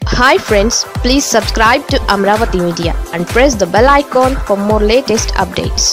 hi friends please subscribe to Amaravati media and press the bell icon for more latest updates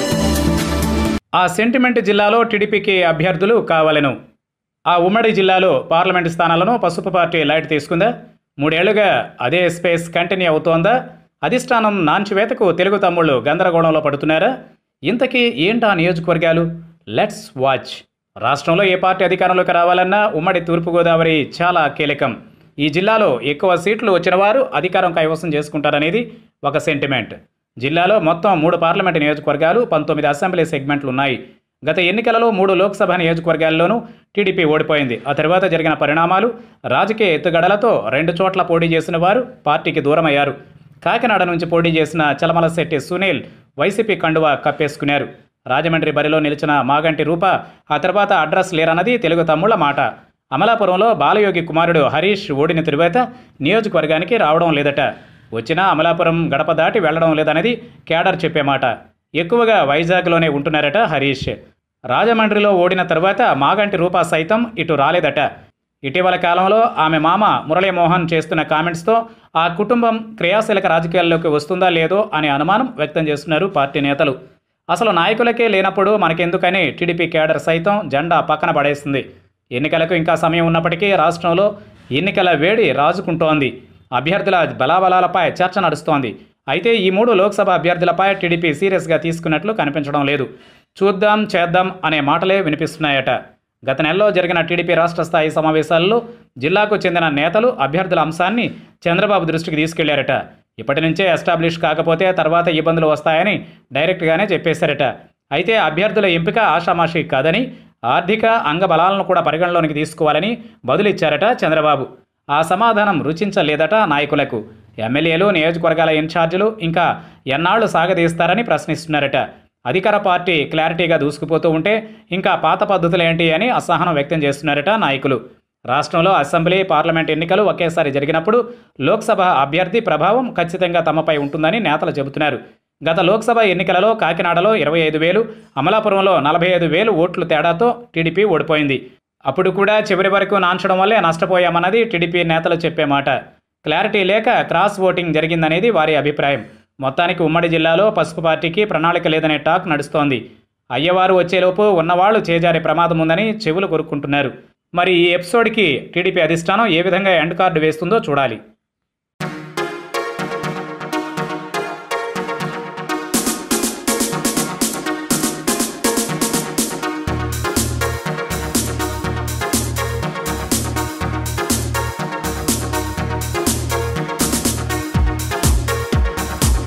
ఆ sentiment జిల్లాలో టీడీపీకి అభ్యర్థులు కావాలను ఆ ఉమ్మడి జిల్లాలో పార్లమెంటు స్థానాలను పసుపు పార్టీ లైట్ తీసుకుందా మూడేళ్లుగా అదే స్పేస్ కంటిన్యూ అవుతోందా అధిష్టానం నాంచివేతకు తెలుగు తమ్ముళ్ళు గందరగోళంలో పడుతున్నారా ఇంతకీ ఏంటా నియోజకవర్గాలు లెట్స్ వాచ్ రాష్ట్రంలో ఏ పార్టీ అధికారంలోకి రావాలన్నా ఉమ్మడి తూర్పుగోదావరి చాలా కీలకం ఈ జిల్లాలో ఎక్కువ సీట్లు వచ్చిన వారు అధికారం కైవసం చేసుకుంటారనేది ఒక సెంటిమెంట్ జిల్లాలో మొత్తం మూడు పార్లమెంటు నియోజకవర్గాలు పంతొమ్మిది అసెంబ్లీ సెగ్మెంట్లు ఉన్నాయి గత ఎన్నికలలో మూడు లోక్సభ నియోజకవర్గాల్లోనూ టీడీపీ ఓడిపోయింది ఆ తర్వాత జరిగిన పరిణామాలు రాజకీయ ఎత్తుగడలతో రెండు చోట్ల పోటీ చేసిన వారు పార్టీకి దూరమయ్యారు కాకినాడ నుంచి పోటీ చేసిన చలమలశెట్టి సునీల్ వైసీపీ కండువా కప్పేసుకున్నారు రాజమండ్రి బరిలో నిలిచిన మాగంటి రూప ఆ తర్వాత అడ్రస్ లేరన్నది తెలుగు తమ్ముళ్ల మాట అమలాపురంలో బాలయోగి కుమారుడు హరీష్ ఓడిన తరువాత నియోజకవర్గానికి రావడం లేదట వచ్చినా అమలాపురం గడప దాటి వెళ్లడం లేదనేది కేడర్ చెప్పే మాట ఎక్కువగా వైజాగ్లోనే ఉంటున్నారట హరీష్ రాజమండ్రిలో ఓడిన తర్వాత మాగంటి రూప సైతం ఇటు రాలేదట ఇటీవల కాలంలో ఆమె మామ మురళీమోహన్ చేస్తున్న కామెంట్స్తో ఆ కుటుంబం క్రియాశీలక రాజకీయాల్లోకి వస్తుందా లేదో అనే అనుమానం వ్యక్తం చేస్తున్నారు పార్టీ నేతలు అసలు నాయకులకే లేనప్పుడు మనకెందుకని టీడీపీ కేడర్ సైతం జెండా పక్కన పడేస్తుంది ఎన్నికలకు ఇంకా సమయం ఉన్నప్పటికీ రాష్ట్రంలో ఎన్నికల వేడి రాజుకుంటోంది అభ్యర్థుల బలాబలాలపై చర్చ నడుస్తోంది అయితే ఈ మూడు లోక్సభ అభ్యర్థులపై టీడీపీ సీరియస్గా తీసుకున్నట్లు కనిపించడం లేదు చూద్దాం చేద్దాం అనే మాటలే వినిపిస్తున్నాయట గత నెలలో జరిగిన టీడీపీ రాష్ట్ర స్థాయి సమావేశాల్లో జిల్లాకు చెందిన నేతలు అభ్యర్థుల అంశాన్ని చంద్రబాబు దృష్టికి తీసుకెళ్లారట ఇప్పటి నుంచే ఎస్టాబ్లిష్ కాకపోతే తర్వాత ఇబ్బందులు వస్తాయని డైరెక్ట్గానే చెప్పేశారట అయితే అభ్యర్థుల ఎంపిక ఆషామాషి కాదని ఆర్థిక అంగబలాలను కూడా పరిగణలోనికి తీసుకోవాలని బదులిచ్చారట చంద్రబాబు ఆ సమాధానం రుచించలేదట నాయకులకు ఎమ్మెల్యేలు నియోజకవర్గాల ఇన్ఛార్జీలు ఇంకా ఎన్నాళ్లు సాగదీస్తారని ప్రశ్నిస్తున్నారట అధికార పార్టీ క్లారిటీగా దూసుకుపోతూ ఉంటే ఇంకా పాత పద్ధతులు ఏంటి అని అసహనం వ్యక్తం చేస్తున్నారట నాయకులు రాష్ట్రంలో అసెంబ్లీ పార్లమెంట్ ఎన్నికలు ఒకేసారి జరిగినప్పుడు లోక్సభ అభ్యర్థి ప్రభావం ఖచ్చితంగా తమపై ఉంటుందని నేతలు చెబుతున్నారు గత లోక్సభ ఎన్నికలలో కాకినాడలో ఇరవై ఐదు వేలు అమలాపురంలో నలభై ఐదు వేలు ఓట్లు తేడాతో టీడీపీ ఓడిపోయింది అప్పుడు కూడా చివరి వరకు నాంచడం వల్లే నష్టపోయామన్నది టీడీపీ నేతలు చెప్పే మాట క్లారిటీ లేక క్రాస్ ఓటింగ్ జరిగిందనేది వారి అభిప్రాయం మొత్తానికి ఉమ్మడి జిల్లాలో పసుపు పార్టీకి ప్రణాళిక లేదనే టాక్ నడుస్తోంది అయ్యవారు వచ్చేలోపు ఉన్నవాళ్లు చేజారే ప్రమాదం ఉందని చెవులు కొరుక్కుంటున్నారు మరి ఈ ఎపిసోడ్కి టీడీపీ అధిష్టానం ఏ విధంగా ఎండ్ కార్డు వేస్తుందో చూడాలి